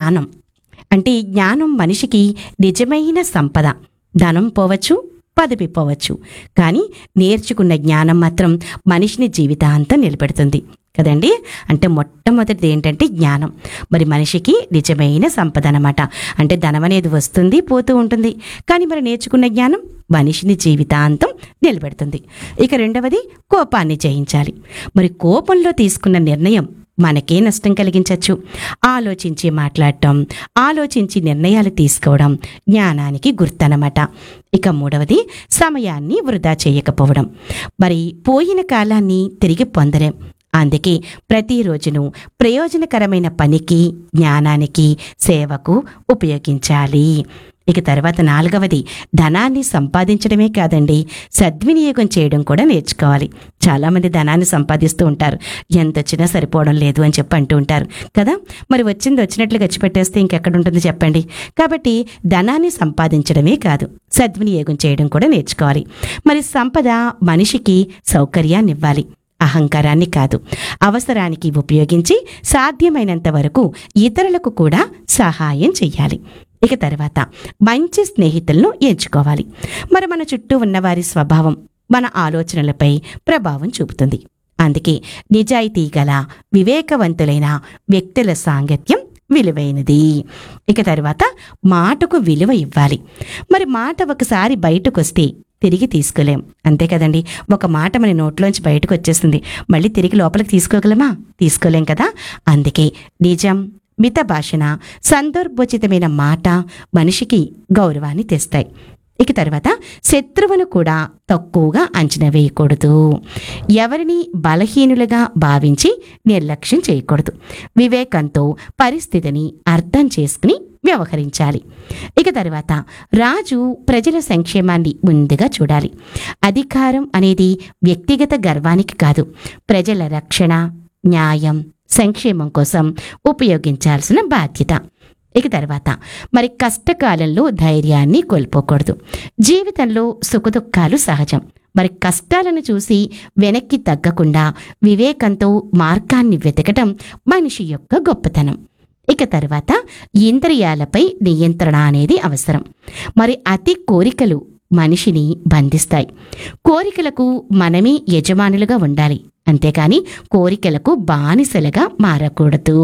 జ్ఞానం అంటే ఈ జ్ఞానం మనిషికి నిజమైన సంపద ధనం పోవచ్చు పదవి పోవచ్చు కానీ నేర్చుకున్న జ్ఞానం మాత్రం మనిషిని జీవితాంతం నిలబెడుతుంది కదండి అంటే మొట్టమొదటిది ఏంటంటే జ్ఞానం మరి మనిషికి నిజమైన సంపద అన్నమాట అంటే ధనం అనేది వస్తుంది పోతూ ఉంటుంది కానీ మరి నేర్చుకున్న జ్ఞానం మనిషిని జీవితాంతం నిలబెడుతుంది ఇక రెండవది కోపాన్ని జయించాలి మరి కోపంలో తీసుకున్న నిర్ణయం మనకే నష్టం కలిగించవచ్చు ఆలోచించి మాట్లాడటం ఆలోచించి నిర్ణయాలు తీసుకోవడం జ్ఞానానికి గుర్తనమాట ఇక మూడవది సమయాన్ని వృధా చేయకపోవడం మరి పోయిన కాలాన్ని తిరిగి పొందలేం అందుకే ప్రతిరోజును ప్రయోజనకరమైన పనికి జ్ఞానానికి సేవకు ఉపయోగించాలి ఇక తర్వాత నాలుగవది ధనాన్ని సంపాదించడమే కాదండి సద్వినియోగం చేయడం కూడా నేర్చుకోవాలి చాలామంది ధనాన్ని సంపాదిస్తూ ఉంటారు ఎంత వచ్చినా సరిపోవడం లేదు అని చెప్పి అంటూ ఉంటారు కదా మరి వచ్చింది వచ్చినట్లు ఖర్చు పెట్టేస్తే ఇంకెక్కడ ఉంటుంది చెప్పండి కాబట్టి ధనాన్ని సంపాదించడమే కాదు సద్వినియోగం చేయడం కూడా నేర్చుకోవాలి మరి సంపద మనిషికి సౌకర్యాన్ని ఇవ్వాలి అహంకారాన్ని కాదు అవసరానికి ఉపయోగించి సాధ్యమైనంత వరకు ఇతరులకు కూడా సహాయం చెయ్యాలి ఇక తర్వాత మంచి స్నేహితులను ఎంచుకోవాలి మరి మన చుట్టూ ఉన్నవారి స్వభావం మన ఆలోచనలపై ప్రభావం చూపుతుంది అందుకే నిజాయితీ గల వివేకవంతులైన వ్యక్తుల సాంగత్యం విలువైనది ఇక తర్వాత మాటకు విలువ ఇవ్వాలి మరి మాట ఒకసారి బయటకు వస్తే తిరిగి తీసుకోలేం అంతే కదండి ఒక మాట మన నోట్లోంచి బయటకు వచ్చేస్తుంది మళ్ళీ తిరిగి లోపలికి తీసుకోగలమా తీసుకోలేం కదా అందుకే నిజం మిత భాషణ సందర్భోచితమైన మాట మనిషికి గౌరవాన్ని తెస్తాయి ఇక తర్వాత శత్రువును కూడా తక్కువగా అంచనా వేయకూడదు ఎవరిని బలహీనులుగా భావించి నిర్లక్ష్యం చేయకూడదు వివేకంతో పరిస్థితిని అర్థం చేసుకుని వ్యవహరించాలి ఇక తర్వాత రాజు ప్రజల సంక్షేమాన్ని ముందుగా చూడాలి అధికారం అనేది వ్యక్తిగత గర్వానికి కాదు ప్రజల రక్షణ న్యాయం సంక్షేమం కోసం ఉపయోగించాల్సిన బాధ్యత ఇక తర్వాత మరి కష్టకాలంలో ధైర్యాన్ని కోల్పోకూడదు జీవితంలో సుఖదుఖాలు సహజం మరి కష్టాలను చూసి వెనక్కి తగ్గకుండా వివేకంతో మార్గాన్ని వెతకటం మనిషి యొక్క గొప్పతనం ఇక తర్వాత ఇంద్రియాలపై నియంత్రణ అనేది అవసరం మరి అతి కోరికలు మనిషిని బంధిస్తాయి కోరికలకు మనమే యజమానులుగా ఉండాలి అంతేకాని కోరికలకు బానిసలుగా మారకూడదు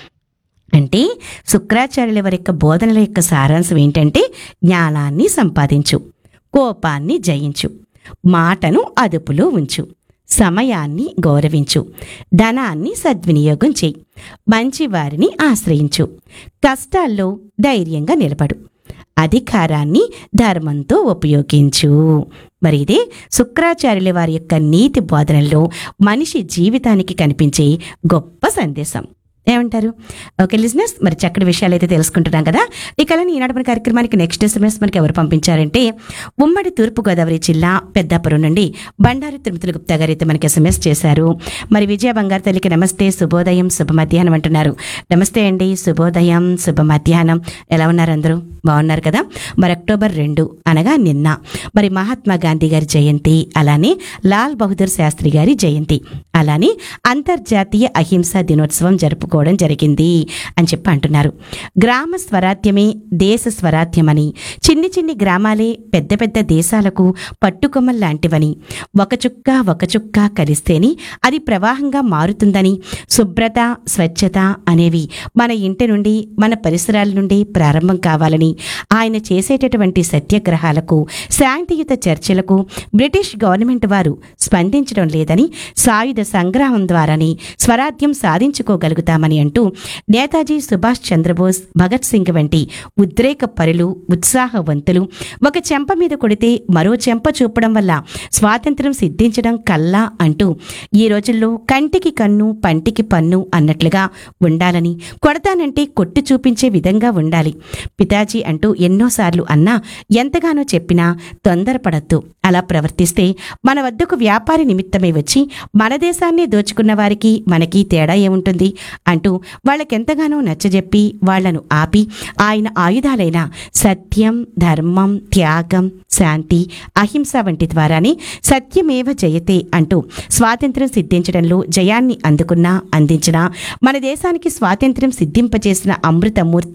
అంటే శుక్రాచార్యుల వారి యొక్క బోధనల యొక్క సారాంశం ఏంటంటే జ్ఞానాన్ని సంపాదించు కోపాన్ని జయించు మాటను అదుపులో ఉంచు సమయాన్ని గౌరవించు ధనాన్ని సద్వినియోగం చేయి మంచివారిని ఆశ్రయించు కష్టాల్లో ధైర్యంగా నిలబడు అధికారాన్ని ధర్మంతో ఉపయోగించు మరి ఇదే శుక్రాచార్యుల వారి యొక్క నీతి బోధనల్లో మనిషి జీవితానికి కనిపించే గొప్ప సందేశం ఏమంటారు ఓకే లిజినెస్ మరి చక్కటి విషయాలు అయితే తెలుసుకుంటున్నాం కదా ఇక అలానే ఈనాడు మన కార్యక్రమానికి నెక్స్ట్ ఎస్ఎంఎస్ మనకి ఎవరు పంపించారంటే ఉమ్మడి తూర్పుగోదావరి జిల్లా పెద్దాపురం నుండి బండారు తిరుమతుల గుప్తా గారు అయితే మనకి ఎస్ఎంఎస్ చేశారు మరి విజయ బంగారు తల్లికి నమస్తే శుభోదయం శుభ మధ్యాహ్నం అంటున్నారు నమస్తే అండి శుభోదయం శుభ మధ్యాహ్నం ఎలా ఉన్నారు అందరూ బాగున్నారు కదా మరి అక్టోబర్ రెండు అనగా నిన్న మరి మహాత్మా గాంధీ గారి జయంతి అలానే లాల్ బహదూర్ శాస్త్రి గారి జయంతి అలానే అంతర్జాతీయ అహింసా దినోత్సవం జరుపుకోవడం జరిగింది అని చెప్పి అంటున్నారు గ్రామ స్వరాజ్యమే దేశ స్వరాజ్యమని చిన్ని చిన్ని గ్రామాలే పెద్ద పెద్ద దేశాలకు పట్టుకొమ్మల్ లాంటివని ఒక చుక్క ఒక చుక్క కలిస్తేని అది ప్రవాహంగా మారుతుందని శుభ్రత స్వచ్ఛత అనేవి మన ఇంటి నుండి మన పరిసరాల నుండి ప్రారంభం కావాలని ఆయన చేసేటటువంటి సత్యాగ్రహాలకు శాంతియుత చర్చలకు బ్రిటిష్ గవర్నమెంట్ వారు స్పందించడం లేదని సాయుధ సంగ్రామం ద్వారానే స్వరాజ్యం సాధించుకోగలుగుతామని అంటూ నేతాజీ సుభాష్ చంద్రబోస్ భగత్ సింగ్ వంటి ఉద్రేక పరులు ఉత్సాహవంతులు ఒక చెంప మీద కొడితే మరో చెంప చూపడం వల్ల స్వాతంత్రం సిద్ధించడం కల్లా అంటూ ఈ రోజుల్లో కంటికి కన్ను పంటికి పన్ను అన్నట్లుగా ఉండాలని కొడతానంటే కొట్టి చూపించే విధంగా ఉండాలి పితాజీ అంటూ ఎన్నోసార్లు అన్నా ఎంతగానో చెప్పినా తొందరపడద్దు అలా ప్రవర్తిస్తే మన వద్దకు వ్యాపారి నిమిత్తమై వచ్చి మన దేశాన్నే దోచుకున్న వారికి మనకి తేడా ఏముంటుంది అంటూ వాళ్ళకెంతగానో నచ్చజెప్పి వాళ్లను ఆపి ఆయన ఆయుధాలైన సత్యం ధర్మం త్యాగం శాంతి అహింస వంటి ద్వారానే సత్యమేవ జయతే అంటూ స్వాతంత్ర్యం సిద్ధించడంలో జయాన్ని అందుకున్నా అందించిన మన దేశానికి స్వాతంత్ర్యం సిద్ధింపజేసిన అమృతమూర్తి